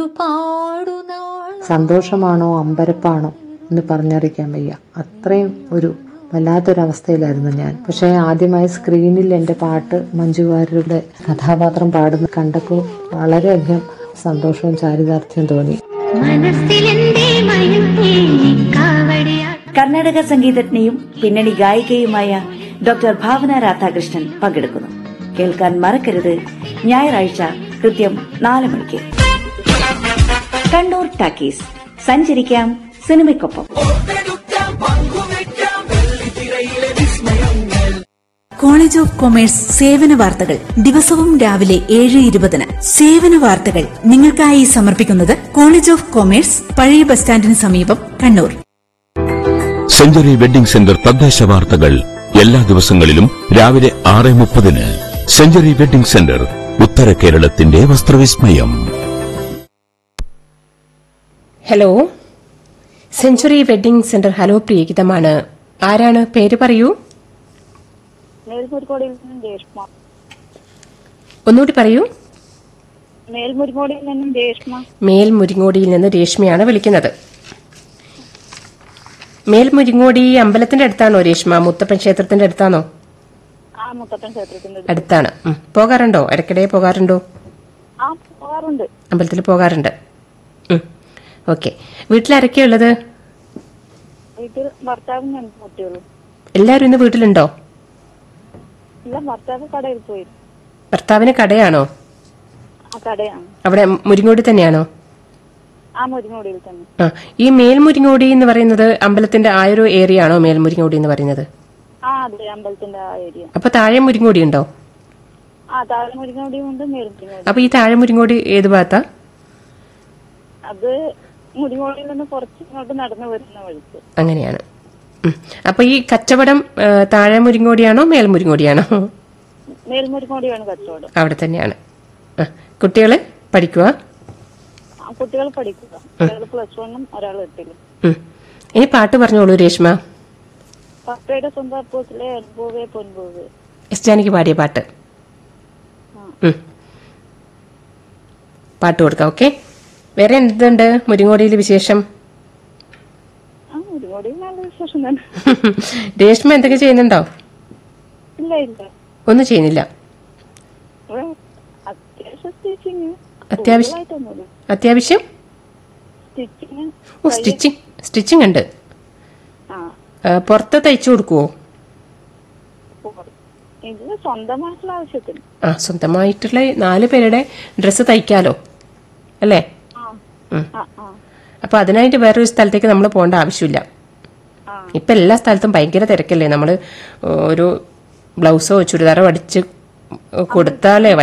പാടുനാൾ സന്തോഷമാണോ അമ്പരപ്പാണോ എന്ന് പറഞ്ഞറിയിക്കാൻ വയ്യ അത്രയും ഒരു വല്ലാത്തൊരവസ്ഥയിലായിരുന്നു ഞാൻ പക്ഷേ ആദ്യമായി സ്ക്രീനിൽ എൻ്റെ പാട്ട് മഞ്ജു വാര്യരുടെ കഥാപാത്രം പാടുന്ന കണ്ടപ്പോൾ വളരെയധികം സന്തോഷവും ചാരിതാർത്ഥ്യം തോന്നി മനസ്സിലെന്തേ മയം കാവടിയാ കർണാടക സംഗീതജ്ഞയും പിന്നണി ഗായികയുമായ ഡോക്ടർ ഭാവന രാധാകൃഷ്ണൻ പങ്കെടുക്കുന്നു കേൾക്കാൻ മറക്കരുത് ഞായറാഴ്ച കൃത്യം നാല് മണിക്ക് കണ്ണൂർ ടാക്കീസ് സഞ്ചരിക്കാം സിനിമയ്ക്കൊപ്പം കോളേജ് ഓഫ് കൊമേഴ്സ് സേവന വാർത്തകൾ ദിവസവും രാവിലെ ഏഴ് ഇരുപതിന് സേവന വാർത്തകൾ നിങ്ങൾക്കായി സമർപ്പിക്കുന്നത് കോളേജ് ഓഫ് കൊമേഴ്സ് പഴയ ബസ് സ്റ്റാൻഡിന് സമീപം കണ്ണൂർ സെഞ്ചുറി വെഡിംഗ് സെന്റർ തദ്ദേശ വാർത്തകൾ എല്ലാ ദിവസങ്ങളിലും രാവിലെ ആറ് മുപ്പതിന് സെഞ്ചുറി വെഡിംഗ് സെന്റർ ഉത്തര കേരളത്തിന്റെ വസ്ത്രവിസ്മയം hello century wedding centre hello പ്രിയഗീതമാണ് ആരാണ് പേര് പറയൂ മേൽമുരിക്കോടിയിൽ നിന്നും രേഷ്മ ഒന്നുകൂടി പറയൂ മേൽമുരിക്കോടിയിൽ നിന്നും രേഷ്മ മേൽമുരിങ്ങോടിയിൽ നിന്ന് രേഷ്മയാണ് വിളിക്കുന്നത് മേൽമുരിങ്ങോടി അമ്പലത്തിന്റെ അടുത്താണോ രേഷ്മ മുത്തപ്പൻ ക്ഷേത്രത്തിന്റെ അടുത്താണോ ആ മുത്തപ്പൻ ക്ഷേത്രത്തിന്റെ അടുത്ത്. അടുത്താണ് ഉം. പോകാറുണ്ടോ ഇടയ്ക്കിടെ പോകാറുണ്ടോ ആ പോകാറുണ്ട് അമ്പലത്തിൽ പോകാറുണ്ട് ഓക്കെ വീട്ടിലാരൊക്കെയാ ഉള്ളത് വീട്ടിൽ ഭർത്താവും രണ്ട് കുട്ടികളും എല്ലാവരും ഇന്ന് വീട്ടിലുണ്ടോ ഇല്ല ഭർത്താവ് കടയിൽ പോയി ഭർത്താവിന് കടയാണോ ആ കടയാണ് അവിടെ മുരിങ്ങോടി തന്നെയാണോ ആ മുരിങ്ങോടിയിൽ തന്നെ ആ ഈ മേൽമുരിങ്ങോടി എന്ന് പറയുന്നത് അമ്പലത്തിന്റെ ആ ഒരു ഏരിയ ആണോ മേൽമുരിങ്ങോടി എന്ന് പറയുന്നത് ആ അതെ അമ്പലത്തിന്റെ ആ ഏരിയ അപ്പൊ താഴെ മുരിങ്ങോടി ഉണ്ടോ ആ താഴെ മുരിങ്ങോടിയും ഉണ്ട് മേൽമുരിങ്ങോടി അപ്പൊ ഈ താഴെ മുരിങ്ങോടി ഏത് ഭാഗത്താ അത് മുരിങ്ങോടിയിൽ നിന്ന് കുറച്ച് ഇങ്ങോട്ട് നടന്നു വരുന്ന വഴിക്ക് അങ്ങനെയാണ് ഉം. അപ്പൊ ഈ കച്ചവടം ആ, താഴെ മുരിങ്ങോടിയാണോ മേൽമുരിങ്ങോടിയാണോ മേൽമുരിങ്ങോടിയാണ് കച്ചവടം അവിടെ തന്നെയാണ് ആ, കുട്ടികള് പഠിക്കുക ആ കുട്ടികൾ പഠിക്കുക ഒരാൾ പ്ലസ് വണ്ണും ഒരാൾ എട്ടിലും ഉം. ഇനി പാട്ട് പറഞ്ഞോളൂ രേഷ്മ പപ്പയുടെ സ്വന്തം അപ്പോസിലെ അൻപൂവേ പൊൻപൂവേ എസ് ജാനിക്ക് പാടിയ പാട്ട് ഉം. പാട്ട് കൊടുക്കാം ഓക്കെ വേറെ എന്തുണ്ട് മുരിങ്ങോടിയിൽ വിശേഷം ആ മുരിങ്ങോടിയിൽ നല്ല വിശേഷം തന്നെ രേഷ്മ എന്തൊക്കെ ചെയ്യുന്നുണ്ടോ ഇല്ല ഇല്ല ഒന്നും ചെയ്യുന്നില്ല ഇവിടെ അത്യാവശ്യം സ്റ്റിച്ചിങ് അത്യാവശ്യം കൂടുതലായിട്ടൊന്നുമില്ല അത്യാവശ്യം സ്റ്റിച്ചിങ് ഓ സ്റ്റിച്ചിങ് സ്റ്റിച്ചിങ് ഉണ്ട് ആ ആ, പുറത്ത് തയ്ച്ചു കൊടുക്കുവോ പോകണം. ഇത് സ്വന്തമായിട്ടുള്ള ആവശ്യത്തിന് ആ സ്വന്തമായിട്ടുള്ള നാല് പേരുടെ ഡ്രസ്സ് തയ്ക്കാലോ അല്ലേ ആ ഉം. ആ ആ അപ്പൊ അതിനായിട്ട് വേറൊരു സ്ഥലത്തേക്ക് നമ്മൾ പോകേണ്ട ആവശ്യമില്ല ആ ഇപ്പൊ എല്ലാ സ്ഥലത്തും ഭയങ്കര തിരക്കല്ലേ നമ്മൾ ഒരു ബ്ലൗസോ ചുരിദാറോ അടിച്ച് കൊടുത്താലേ